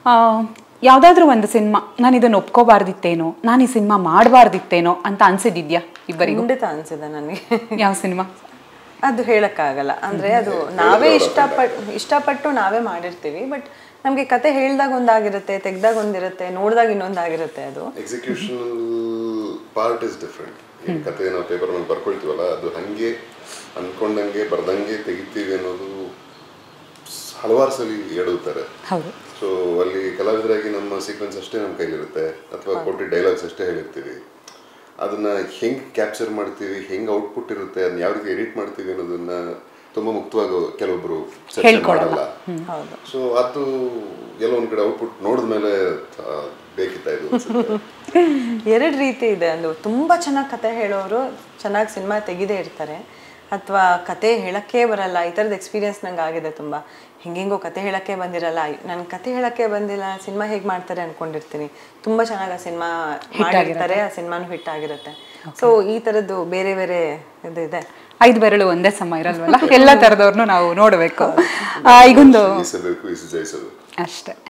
ಯಾವುದಾದ್ರೂ ಒಂದು ಸಿನಿಮಾ ನಾನು ಇದನ್ನು ಒಪ್ಕೋಬಾರ್ದಿತ್ತೇನೋ ನಾನು ಈ ಸಿನಿಮಾ ಮಾಡಬಾರ್ದಿತ್ತೇನೋ ಅಂತ ಅನ್ಸಿದ್ಯಾ ಇಬ್ಬರಿಗೂ ಖಂಡಿತ ಅನ್ಸಿದೆ ನನಗೆ ಯಾವ ಸಿನಿಮಾ ಅದು ಹೇಳಕ್ಕಾಗಲ್ಲ ಅಂದ್ರೆ ಅದು ನಾವೇ ಇಷ್ಟಪಟ್ಟು ಇಷ್ಟಪಟ್ಟು ನಾವೇ ಮಾಡಿರ್ತೀವಿ ಬಟ್ ನಮ್ಗೆ ಕತೆ ಹೇಳ್ದಾಗ ಒಂದಾಗಿರುತ್ತೆ ತೆಗ್ದಾಗ ಒಂದಿರುತ್ತೆ ನೋಡ್ದಾಗ ಇನ್ನೊಂದಾಗಿರುತ್ತೆ ಅದು ಎಕ್ಸಿಕ್ಯೂಷನ್ ಪಾರ್ಟ್ ಇಸ್ ಡಿಫ್ರೆಂಟ್ ಈ ಕತೆ ನಾವು ಪೇಪರ್ ಮೇಲೆ ಬರ್ಕೊಳ್ತೀವಲ್ಲ ಅದು ಹಂಗೆ ಅನ್ಕೊಂಡಂಗೆ ಬರ್ದಂಗೆ ತೆಗಿತೀವಿ ಅನ್ನೋದು ಸ್- ಹಲವಾರು ಸಲ ಎಡುತ್ತಾರೆ ಹೌದು ಸೊ ಅಲ್ಲಿ ಕಲಾವಿದರಾಗಿ ನಮ್ಮ ಸೀಕ್ವೆನ್ಸ್ ಅಷ್ಟೇ ನಮ್ಮ ಕೈಲಿರುತ್ತೆ ಅಥವಾ ಕೊಟ್ಟಿದ್ದ ಡೈಲಾಗ್ಸ್ ಅಷ್ಟೇ ಹೇಳಿರ್ತೀವಿ ಅದನ್ನ ಹೆಂಗ್ ಕ್ಯಾಪ್ಚರ್ ಮಾಡ್ತೀವಿ ಹೆಂಗ್ ಔಟ್ಪುಟ್ ಇರುತ್ತೆ ಅದನ್ನ ಯಾವ ರೀತಿ ಎಡಿಟ್ ಮಾಡ್ತೀವಿ ಅನ್ನೋದನ್ನ ತುಂಬಾ ಮುಕ್ತವಾಗಿ ಕೆಲವೊಬ್ರು ಚರ್ಚೆ ಹೇಳ್ಕೊಡಲ್ಲ. ಮಾಡಲ್ಲ ಹೌದು ಸೊ ಅದು ಎಲ್ಲೋ ಒಂದ್ ಕಡೆ ಔಟ್ಪುಟ್ ನೋಡಿದ್ಮೇಲೆ ಆ, ಬೇಕಿತ್ತ ಇದು ಅನ್ಸುತ್ತೆ. ಎರಡು ರೀತಿ ಇದೆ ಅದು ತುಂಬಾ ಚೆನ್ನಾಗಿ ಕತೆ ಹೇಳೋರು ಚೆನ್ನಾಗಿ ಸಿನಿಮಾ ತೆಗಿದೇ ಇರ್ತಾರೆ ಅಥವಾ ಕತೆ ಹೇಳಕ್ಕೆ ಬರಲ್ಲ ಈ ಥರದ ಎಕ್ಸ್ಪೀರಿಯನ್ಸ್ ನಂಗೆ ಆಗಿದೆ ತುಂಬ ಹಿಂಗೆಂಗೋ ಕತೆ ಹೇಳಕ್ಕೆ ಬಂದಿರಲ್ಲ ನನ್ನ ಕತೆ ಹೇಳಕ್ಕೆ ಬಂದಿಲ್ಲ ಸಿನಿಮಾ ಹೇಗೆ ಮಾಡ್ತಾರೆ ಅನ್ಕೊಂಡಿರ್ತೀನಿ ತುಂಬ ಚೆನ್ನಾಗಿ ಆ ಸಿನಿಮಾ ಮಾಡಿರ್ತಾರೆ ಆ ಸಿನಿಮಾನು ಹಿಟ್ ಆಗಿರುತ್ತೆ ಸೊ ಈ ಥರದ್ದು ಬೇರೆ ಬೇರೆ ಇದು ಇದೆ ಐದು ಬೆರಳು ಒಂದೇ ಸಮ ಇರಲ್ವಲ್ಲ ಎಲ್ಲ ಥರದವ್ರನ್ನೂ ನಾವು ನೋಡಬೇಕು ಈಗೊಂದು ಈಸಬೇಕು ಈಸು ಜಯಿಸಬೇಕು ಅಷ್ಟೇ